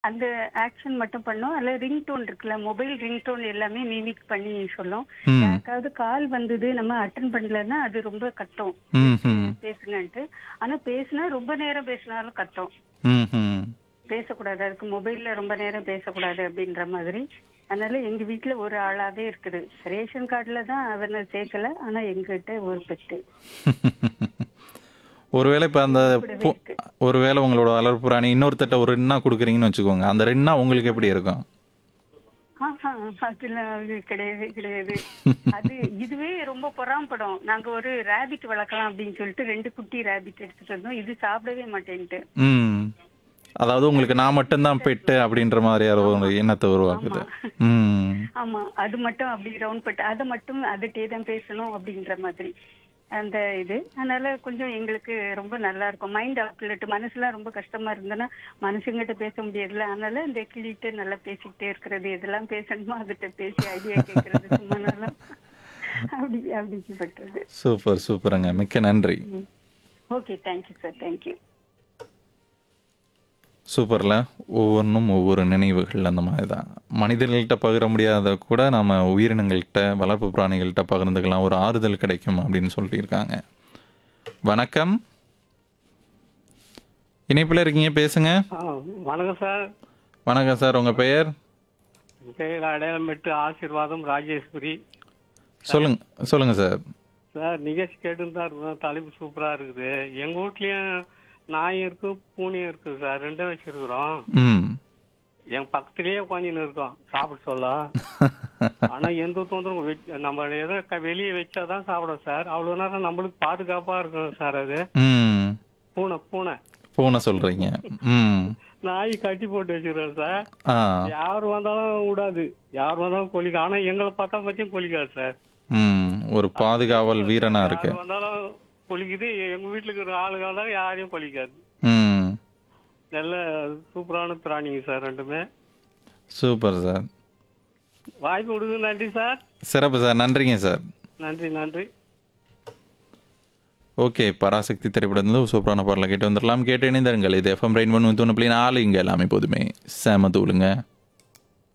அந்த ஆக்ஷன் மட்டும் பண்ணும் அதுல ரிங்டோன் இருக்குல்ல மொபைல் ரிங்டோன் எல்லாமே மிமிக் பண்ணி சொல்லும் ம் யாருக்காவது கால் வந்தது நம்ம அட்டன் பண்ணலன்னா அது ரொம்ப கட்டும் ம் ம் பேசுங்கன்ட்டு ஆனா பேசினா ரொம்ப நேரம் பேசினாலும் கட்டும் ம் ம் பேசக்கூடாது அதுக்கு மொபைல்ல ரொம்ப நேரம் பேசக்கூடாது அப்படின்ற மாதிரி அதனால எங்க வீட்ல ஒரு ஆளாவே இருக்குது ரேஷன் கார்டுல தான் அவனை சேர்க்கல ஆனா எங்கிட்ட ஒரு பெட்டு ஒருவேளை இப்போ அந்த பூ- ஒருவேளை உங்களோட வளர்ப்பு பிராணி இன்னொருத்தட்ட ஒரு ரெண்டா கொடுக்குறீங்கன்னு வச்சுக்கோங்க அந்த ரெண்டா உங்களுக்கு எப்படி இருக்கும் ஆஹா, அதெல்லாம் அது கிடையவே கிடையாது அது இதுவே ரொம்ப பொறாம்படும் நாங்க ஒரு ரேபிட் வளர்க்கலாம் அப்படின்னு சொல்லிட்டு ரெண்டு குட்டி ரேபிட் எடுத்துட்டு வந்தோம் இது சாப்பிடவே மாட்டேன்ட்டு ம் அதாவது உங்களுக்கு நான் மட்டும்தான் பெட்டு அப்படின்ற மாதிரியான ஒரு எண்ணத்தை உருவாக்குது ம் ஆமா அது மட்டும் அப்படி ரவுண்ட் பட்டு அதை மட்டும் அதுட்டே தான் பேசணும் அப்படின்ற மாதிரி அந்த இது அதனால கொஞ்சம் எங்களுக்கு ரொம்ப நல்லா இருக்கும் மைண்ட் அவுட்லெட் மனசுலாம் ரொம்ப கஷ்டமா இருந்ததுன்னா மனுஷங்கிட்ட பேச முடியாதுல்ல அதனால இந்த கிளிட்டு நல்லா பேசிக்கிட்டே இருக்கிறது இதெல்லாம் பேசணுமோ அதுகிட்ட பேசி ஐடியா கேட்கறது சும்மா நல்லா அப்படி அப்படி பண்றது சூப்பர் சூப்பருங்க மிக்க நன்றி ஓகே தேங்க்யூ சார் தேங்க்யூ சூப்பரில் ஒவ்வொன்றும் ஒவ்வொரு நினைவுகள் அந்த மாதிரி தான் மனிதர்கள்ட்ட பகிர முடியாத கூட நம்ம உயிரினங்கள்கிட்ட வளர்ப்பு பிராணிகள்கிட்ட பகிர்ந்துக்கலாம் ஒரு ஆறுதல் கிடைக்கும் அப்படின்னு சொல்லியிருக்காங்க வணக்கம் இணைப்பில் இருக்கீங்க பேசுங்க ஆ, வணக்கம் சார் வணக்கம் சார் உங்கள் பெயர் என் பேர் அடையாளம் பெற்று ஆசீர்வாதம் ராஜேஸ்வரி சொல்லுங்க சொல்லுங்க சார் சார் நிகழ்ச்சி கேட்டுன்னு தான் இருக்கோம் தலைப்பு சூப்பரா இருக்குது எங்க வீட்லயும் நாயும் இருக்கு பூனையும் இருக்கு சார் ரெண்டும் வச்சிருக்கிறோம் ம் என் பக்கத்துலயே உட்காந்துன்னு இருக்கோம் சாப்பிட சொல்ல ஆனா எந்த தொந்தரவும் வெச்- நம்ம ஏதோ க- வெளியே வச்சாதான் சாப்பிடும் சார் அவ்வளவு நேரம் நம்மளுக்கு பாதுகாப்பா இருக்கும் சார் அது ம் பூனை பூனை பூனை சொல்கிறீங்க ம் நாய் கட்டி போட்டு வச்சிருக்கோம் சார் ஆ யார் வந்தாலும் விடாது யார் வந்தாலும் கொலிக்கும் ஆனா எங்களை பார்த்தா பத்தியும் கொலிக்காது சார் ம் ஒரு பாதுகாவல் வீரனா இருக்கு யார் வந்தாலும் கொலிக்குது எங்க வீட்டுல இருக்கிற ஆளுங்க வந்தாலும் யாரையும் கொலிக்காது ம் நல்ல சூப்பரான பிராணிங்க சார் ரெண்டுமே சூப்பர் சார் வாய்ப்பு கொடுங்க நன்றி சார் சிறப்பு சார் நன்றிங்க சார் நன்றி நன்றி ஓகே பராசக்தி திரைப்படத்தில் ஒரு சூப்பரான பாடலை கேட்டு வந்துடலாம் கேட்டு இணைந்தாருங்கள் இது எஃப்எம் ரெயின் ஒன் தொண்ணூறு நாலு இங்கே எல்லாமே போதுமே செம தூளுங்க